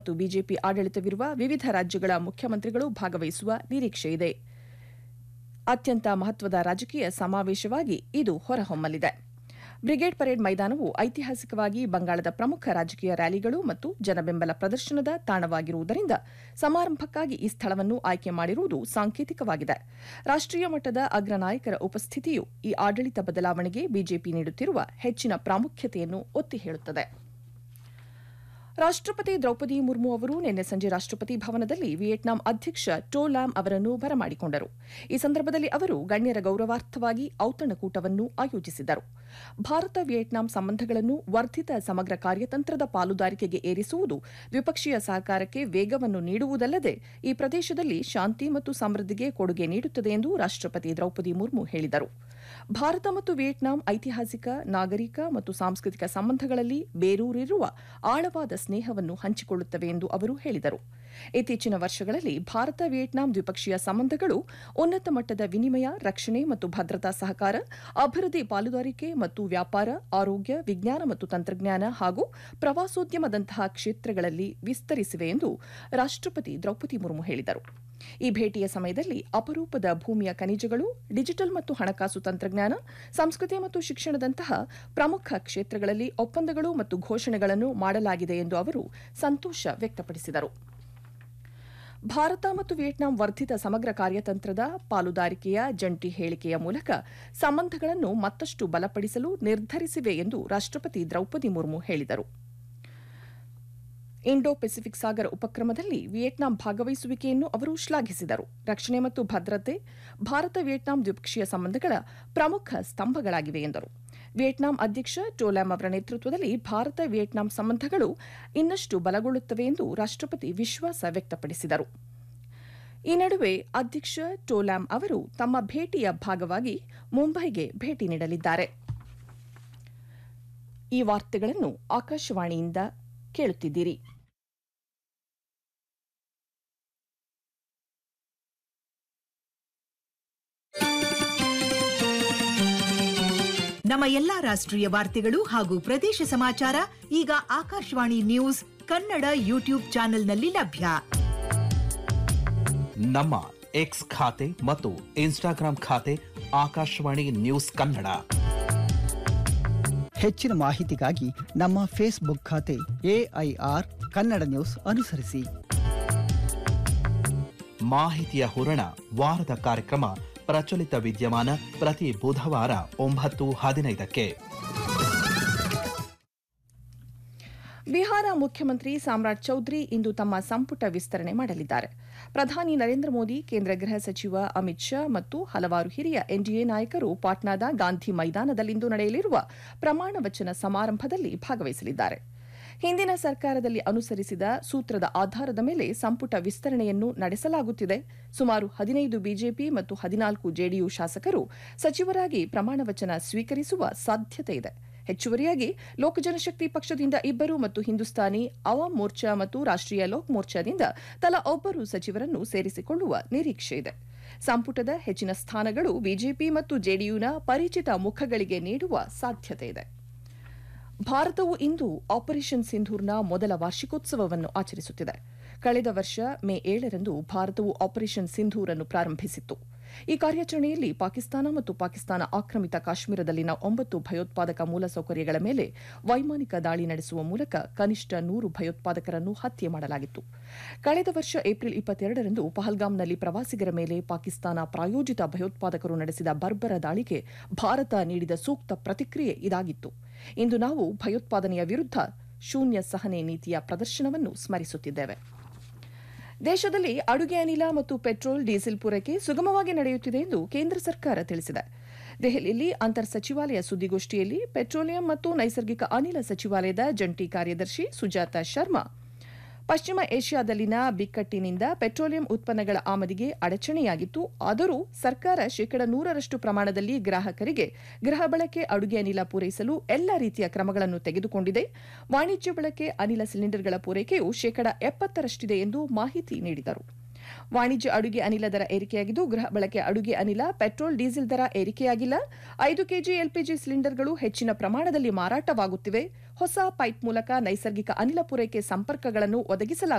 ಮತ್ತು ಬಿಜೆಪಿ ಆಡಳಿತವಿರುವ ವಿವಿಧ ರಾಜ್ಯಗಳ ಮುಖ್ಯಮಂತ್ರಿಗಳು ಭಾಗವಹಿಸುವ ನಿರೀಕ್ಷೆಯಿದೆ ಅತ್ಯಂತ ಮಹತ್ವದ ರಾಜಕೀಯ ಸಮಾವೇಶವಾಗಿ ಇದು ಹೊರಹೊಮ್ಮಲಿದೆ ಬ್ರಿಗೇಡ್ ಪರೇಡ್ ಮೈದಾನವು ಐತಿಹಾಸಿಕವಾಗಿ ಬಂಗಾಳದ ಪ್ರಮುಖ ರಾಜಕೀಯ ರ್ಯಾಲಿಗಳು ಮತ್ತು ಜನಬೆಂಬಲ ಪ್ರದರ್ಶನದ ತಾಣವಾಗಿರುವುದರಿಂದ ಸಮಾರಂಭಕ್ಕಾಗಿ ಈ ಸ್ಥಳವನ್ನು ಆಯ್ಕೆ ಮಾಡಿರುವುದು ಸಾಂಕೇತಿಕವಾಗಿದೆ ರಾಷ್ಟ್ರೀಯ ಮಟ್ಟದ ಅಗ್ರ ನಾಯಕರ ಉಪಸ್ಥಿತಿಯು ಈ ಆಡಳಿತ ಬದಲಾವಣೆಗೆ ಬಿಜೆಪಿ ನೀಡುತ್ತಿರುವ ಹೆಚ್ಚಿನ ಪ್ರಾಮುಖ್ಯತೆಯನ್ನು ಒತ್ತಿ ಹೇಳುತ್ತದೆ ರಾಷ್ಟ್ರಪತಿ ದ್ರೌಪದಿ ಮುರ್ಮು ಅವರು ನಿನ್ನೆ ಸಂಜೆ ರಾಷ್ಟ್ರಪತಿ ಭವನದಲ್ಲಿ ವಿಯೆಟ್ನಾಂ ಅಧ್ಯಕ್ಷ ಟೋ ಲ್ಯಾಮ್ ಅವರನ್ನು ಬರಮಾಡಿಕೊಂಡರು ಈ ಸಂದರ್ಭದಲ್ಲಿ ಅವರು ಗಣ್ಯರ ಗೌರವಾರ್ಥವಾಗಿ ಔತಣಕೂಟವನ್ನು ಆಯೋಜಿಸಿದರು ಭಾರತ ವಿಯೆಟ್ನಾಂ ಸಂಬಂಧಗಳನ್ನು ವರ್ಧಿತ ಸಮಗ್ರ ಕಾರ್ಯತಂತ್ರದ ಪಾಲುದಾರಿಕೆಗೆ ಏರಿಸುವುದು ದ್ವಿಪಕ್ಷೀಯ ಸಹಕಾರಕ್ಕೆ ವೇಗವನ್ನು ನೀಡುವುದಲ್ಲದೆ ಈ ಪ್ರದೇಶದಲ್ಲಿ ಶಾಂತಿ ಮತ್ತು ಸಮೃದ್ಧಿಗೆ ಕೊಡುಗೆ ನೀಡುತ್ತದೆ ಎಂದು ರಾಷ್ಟ್ರಪತಿ ದ್ರೌಪದಿ ಮುರ್ಮು ಹೇಳಿದರು ಭಾರತ ಮತ್ತು ವಿಯೆಟ್ನಾಂ ಐತಿಹಾಸಿಕ ನಾಗರಿಕ ಮತ್ತು ಸಾಂಸ್ಕೃತಿಕ ಸಂಬಂಧಗಳಲ್ಲಿ ಬೇರೂರಿರುವ ಆಳವಾದ ಸ್ನೇಹವನ್ನು ಹಂಚಿಕೊಳ್ಳುತ್ತವೆ ಎಂದು ಅವರು ಹೇಳಿದರು ಇತ್ತೀಚಿನ ವರ್ಷಗಳಲ್ಲಿ ಭಾರತ ವಿಯೆಟ್ನಾಂ ದ್ವಿಪಕ್ಷೀಯ ಸಂಬಂಧಗಳು ಉನ್ನತ ಮಟ್ಟದ ವಿನಿಮಯ ರಕ್ಷಣೆ ಮತ್ತು ಭದ್ರತಾ ಸಹಕಾರ ಅಭಿವೃದ್ಧಿ ಪಾಲುದಾರಿಕೆ ಮತ್ತು ವ್ಯಾಪಾರ ಆರೋಗ್ಯ ವಿಜ್ಞಾನ ಮತ್ತು ತಂತ್ರಜ್ಞಾನ ಹಾಗೂ ಪ್ರವಾಸೋದ್ಯಮದಂತಹ ಕ್ಷೇತ್ರಗಳಲ್ಲಿ ವಿಸ್ತರಿಸಿವೆ ಎಂದು ರಾಷ್ಟ್ರಪತಿ ದ್ರೌಪದಿ ಮುರ್ಮು ಹೇಳಿದರು ಈ ಭೇಟಿಯ ಸಮಯದಲ್ಲಿ ಅಪರೂಪದ ಭೂಮಿಯ ಖನಿಜಗಳು ಡಿಜಿಟಲ್ ಮತ್ತು ಹಣಕಾಸು ತಂತ್ರಜ್ಞಾನ ಸಂಸ್ಕೃತಿ ಮತ್ತು ಶಿಕ್ಷಣದಂತಹ ಪ್ರಮುಖ ಕ್ಷೇತ್ರಗಳಲ್ಲಿ ಒಪ್ಪಂದಗಳು ಮತ್ತು ಘೋಷಣೆಗಳನ್ನು ಮಾಡಲಾಗಿದೆ ಎಂದು ಅವರು ಸಂತೋಷ ವ್ಯಕ್ತಪಡಿಸಿದರು ಭಾರತ ಮತ್ತು ವಿಯೆಟ್ನಾಂ ವರ್ಧಿತ ಸಮಗ್ರ ಕಾರ್ಯತಂತ್ರದ ಪಾಲುದಾರಿಕೆಯ ಜಂಟಿ ಹೇಳಿಕೆಯ ಮೂಲಕ ಸಂಬಂಧಗಳನ್ನು ಮತ್ತಷ್ಟು ಬಲಪಡಿಸಲು ನಿರ್ಧರಿಸಿವೆ ಎಂದು ರಾಷ್ಟ್ರಪತಿ ದ್ರೌಪದಿ ಮುರ್ಮು ಹೇಳಿದರು ಇಂಡೋ ಪೆಸಿಫಿಕ್ ಸಾಗರ ಉಪಕ್ರಮದಲ್ಲಿ ವಿಯೆಟ್ನಾಂ ಭಾಗವಹಿಸುವಿಕೆಯನ್ನು ಅವರು ಶ್ಲಾಘಿಸಿದರು ರಕ್ಷಣೆ ಮತ್ತು ಭದ್ರತೆ ಭಾರತ ವಿಯೆಟ್ನಾಂ ದ್ವಿಪಕ್ಷೀಯ ಸಂಬಂಧಗಳ ಪ್ರಮುಖ ಸ್ತಂಭಗಳಾಗಿವೆ ಎಂದರು ವಿಯೆಟ್ನಾಂ ಅಧ್ಯಕ್ಷ ಟೋಲಾಮ್ ಅವರ ನೇತೃತ್ವದಲ್ಲಿ ಭಾರತ ವಿಯೆಟ್ನಾಂ ಸಂಬಂಧಗಳು ಇನ್ನಷ್ಟು ಬಲಗೊಳ್ಳುತ್ತವೆ ಎಂದು ರಾಷ್ಟ್ರಪತಿ ವಿಶ್ವಾಸ ವ್ಯಕ್ತಪಡಿಸಿದರು ಈ ನಡುವೆ ಅಧ್ಯಕ್ಷ ಟೋಲಾಮ್ ಅವರು ತಮ್ಮ ಭೇಟಿಯ ಭಾಗವಾಗಿ ಮುಂಬೈಗೆ ಭೇಟಿ ನೀಡಲಿದ್ದಾರೆ ಈ ವಾರ್ತೆಗಳನ್ನು ಆಕಾಶವಾಣಿಯಿಂದ ಕೇಳುತ್ತಿದ್ದೀರಿ ನಮ್ಮ ಎಲ್ಲಾ ರಾಷ್ಟ್ರೀಯ ವಾರ್ತೆಗಳು ಹಾಗೂ ಪ್ರದೇಶ ಸಮಾಚಾರ ಈಗ ಆಕಾಶವಾಣಿ ನ್ಯೂಸ್ ಕನ್ನಡ ಯೂಟ್ಯೂಬ್ ಚಾನೆಲ್ನಲ್ಲಿ ಲಭ್ಯ ನಮ್ಮ ಎಕ್ಸ್ ಖಾತೆ ಮತ್ತು ಇನ್ಸ್ಟಾಗ್ರಾಂ ಖಾತೆ ಆಕಾಶವಾಣಿ ನ್ಯೂಸ್ ಕನ್ನಡ ಹೆಚ್ಚಿನ ಮಾಹಿತಿಗಾಗಿ ನಮ್ಮ ಫೇಸ್ಬುಕ್ ಖಾತೆ ಎಐಆರ್ ಕನ್ನಡ ನ್ಯೂಸ್ ಅನುಸರಿಸಿ ಮಾಹಿತಿಯ ಹೂರಣ ವಾರದ ಕಾರ್ಯಕ್ರಮ ಪ್ರಚಲಿತ ವಿದ್ಯಮಾನ ಪ್ರತಿ ಬುಧವಾರ ಒಂಬತ್ತು ಹದಿನೈದಕ್ಕೆ ಬಿಹಾರ ಮುಖ್ಯಮಂತ್ರಿ ಸಾಮ್ರಾಟ್ ಚೌಧರಿ ಇಂದು ತಮ್ಮ ಸಂಪುಟ ವಿಸ್ತರಣೆ ಮಾಡಲಿದ್ದಾರೆ ಪ್ರಧಾನಿ ನರೇಂದ್ರ ಮೋದಿ ಕೇಂದ್ರ ಗೃಹ ಸಚಿವ ಅಮಿತ್ ಶಾ ಮತ್ತು ಹಲವಾರು ಹಿರಿಯ ಎನ್ಡಿಎ ನಾಯಕರು ಪಾಟ್ನಾದ ಗಾಂಧಿ ಮೈದಾನದಲ್ಲಿಂದು ನಡೆಯಲಿರುವ ಪ್ರಮಾಣ ವಚನ ಸಮಾರಂಭದಲ್ಲಿ ಭಾಗವಹಿಸಲಿದ್ದಾರೆ ಹಿಂದಿನ ಸರ್ಕಾರದಲ್ಲಿ ಅನುಸರಿಸಿದ ಸೂತ್ರದ ಆಧಾರದ ಮೇಲೆ ಸಂಪುಟ ವಿಸ್ತರಣೆಯನ್ನು ನಡೆಸಲಾಗುತ್ತಿದೆ ಸುಮಾರು ಹದಿನೈದು ಬಿಜೆಪಿ ಮತ್ತು ಹದಿನಾಲ್ಕು ಜೆಡಿಯು ಶಾಸಕರು ಸಚಿವರಾಗಿ ಪ್ರಮಾಣವಚನ ಸ್ವೀಕರಿಸುವ ಸಾಧ್ಯತೆ ಇದೆ ಹೆಚ್ಚುವರಿಯಾಗಿ ಲೋಕ ಜನಶಕ್ತಿ ಪಕ್ಷದಿಂದ ಇಬ್ಬರು ಮತ್ತು ಹಿಂದೂಸ್ತಾನಿ ಅವಾಮ್ ಮೋರ್ಚಾ ಮತ್ತು ರಾಷ್ಟ್ರೀಯ ಲೋಕ್ ಮೋರ್ಚಾದಿಂದ ತಲಾ ಒಬ್ಬರು ಸಚಿವರನ್ನು ಸೇರಿಸಿಕೊಳ್ಳುವ ನಿರೀಕ್ಷೆ ಇದೆ ಸಂಪುಟದ ಹೆಚ್ಚಿನ ಸ್ಥಾನಗಳು ಬಿಜೆಪಿ ಮತ್ತು ಜೆಡಿಯುನ ಪರಿಚಿತ ಮುಖಗಳಿಗೆ ನೀಡುವ ಸಾಧ್ಯತೆ ಇದೆ ಭಾರತವು ಇಂದು ಆಪರೇಷನ್ ಸಿಂಧೂರ್ನ ಮೊದಲ ವಾರ್ಷಿಕೋತ್ಸವವನ್ನು ಆಚರಿಸುತ್ತಿದೆ ಕಳೆದ ವರ್ಷ ಮೇ ಏಳರಂದು ಭಾರತವು ಆಪರೇಷನ್ ಸಿಂಧೂರ್ ಅನ್ನು ಪ್ರಾರಂಭಿಸಿತ್ತು ಈ ಕಾರ್ಯಾಚರಣೆಯಲ್ಲಿ ಪಾಕಿಸ್ತಾನ ಮತ್ತು ಪಾಕಿಸ್ತಾನ ಆಕ್ರಮಿತ ಕಾಶ್ಮೀರದಲ್ಲಿನ ಒಂಬತ್ತು ಭಯೋತ್ಪಾದಕ ಮೂಲಸೌಕರ್ಯಗಳ ಮೇಲೆ ವೈಮಾನಿಕ ದಾಳಿ ನಡೆಸುವ ಮೂಲಕ ಕನಿಷ್ಠ ನೂರು ಭಯೋತ್ಪಾದಕರನ್ನು ಹತ್ಯೆ ಮಾಡಲಾಗಿತ್ತು ಕಳೆದ ವರ್ಷ ಏಪ್ರಿಲ್ ಇಪ್ಪತ್ತೆರಡರಂದು ಪಹಲ್ಗಾಮ್ನಲ್ಲಿ ಪ್ರವಾಸಿಗರ ಮೇಲೆ ಪಾಕಿಸ್ತಾನ ಪ್ರಾಯೋಜಿತ ಭಯೋತ್ಪಾದಕರು ನಡೆಸಿದ ಬರ್ಬರ ದಾಳಿಗೆ ಭಾರತ ನೀಡಿದ ಸೂಕ್ತ ಪ್ರತಿಕ್ರಿಯೆ ಇದಾಗಿತ್ತು ಇಂದು ನಾವು ಭಯೋತ್ಪಾದನೆಯ ವಿರುದ್ಧ ಶೂನ್ಯ ಸಹನೆ ನೀತಿಯ ಪ್ರದರ್ಶನವನ್ನು ಸ್ಮರಿಸುತ್ತಿದ್ದೇವೆ ದೇಶದಲ್ಲಿ ಅಡುಗೆ ಅನಿಲ ಮತ್ತು ಪೆಟ್ರೋಲ್ ಡೀಸೆಲ್ ಪೂರೈಕೆ ಸುಗಮವಾಗಿ ನಡೆಯುತ್ತಿದೆ ಎಂದು ಕೇಂದ್ರ ಸರ್ಕಾರ ತಿಳಿಸಿದೆ ದೆಹಲಿಯಲ್ಲಿ ಅಂತರ್ ಸಚಿವಾಲಯ ಸುದ್ದಿಗೋಷ್ಠಿಯಲ್ಲಿ ಪೆಟ್ರೋಲಿಯಂ ಮತ್ತು ನೈಸರ್ಗಿಕ ಅನಿಲ ಸಚಿವಾಲಯದ ಜಂಟಿ ಕಾರ್ಯದರ್ಶಿ ಸುಜಾತ ಶರ್ಮಾ ಪಶ್ಚಿಮ ಏಷ್ಯಾದಲ್ಲಿನ ಬಿಕ್ಕಟ್ಟಿನಿಂದ ಪೆಟ್ರೋಲಿಯಂ ಉತ್ಪನ್ನಗಳ ಆಮದಿಗೆ ಅಡಚಣೆಯಾಗಿತ್ತು ಆದರೂ ಸರ್ಕಾರ ಶೇಕಡ ನೂರರಷ್ಟು ಪ್ರಮಾಣದಲ್ಲಿ ಗ್ರಾಹಕರಿಗೆ ಗೃಹ ಬಳಕೆ ಅಡುಗೆ ಅನಿಲ ಪೂರೈಸಲು ಎಲ್ಲ ರೀತಿಯ ಕ್ರಮಗಳನ್ನು ತೆಗೆದುಕೊಂಡಿದೆ ವಾಣಿಜ್ಯ ಬಳಕೆ ಅನಿಲ ಸಿಲಿಂಡರ್ಗಳ ಪೂರೈಕೆಯು ಶೇಕಡ ಎಪ್ಪತ್ತರಷ್ಟಿದೆ ಎಂದು ಮಾಹಿತಿ ನೀಡಿದರು ವಾಣಿಜ್ಯ ಅಡುಗೆ ಅನಿಲ ದರ ಏರಿಕೆಯಾಗಿದ್ದು ಗೃಹ ಬಳಕೆ ಅಡುಗೆ ಅನಿಲ ಪೆಟ್ರೋಲ್ ಡೀಸೆಲ್ ದರ ಏರಿಕೆಯಾಗಿಲ್ಲ ಐದು ಕೆಜಿ ಎಲ್ಪಿಜಿ ಸಿಲಿಂಡರ್ಗಳು ಹೆಚ್ಚಿನ ಪ್ರಮಾಣದಲ್ಲಿ ಮಾರಾಟವಾಗುತ್ತಿವೆ ಹೊಸ ಪೈಪ್ ಮೂಲಕ ನೈಸರ್ಗಿಕ ಅನಿಲ ಪೂರೈಕೆ ಸಂಪರ್ಕಗಳನ್ನು ಒದಗಿಸಲಾಗುತ್ತಿದೆ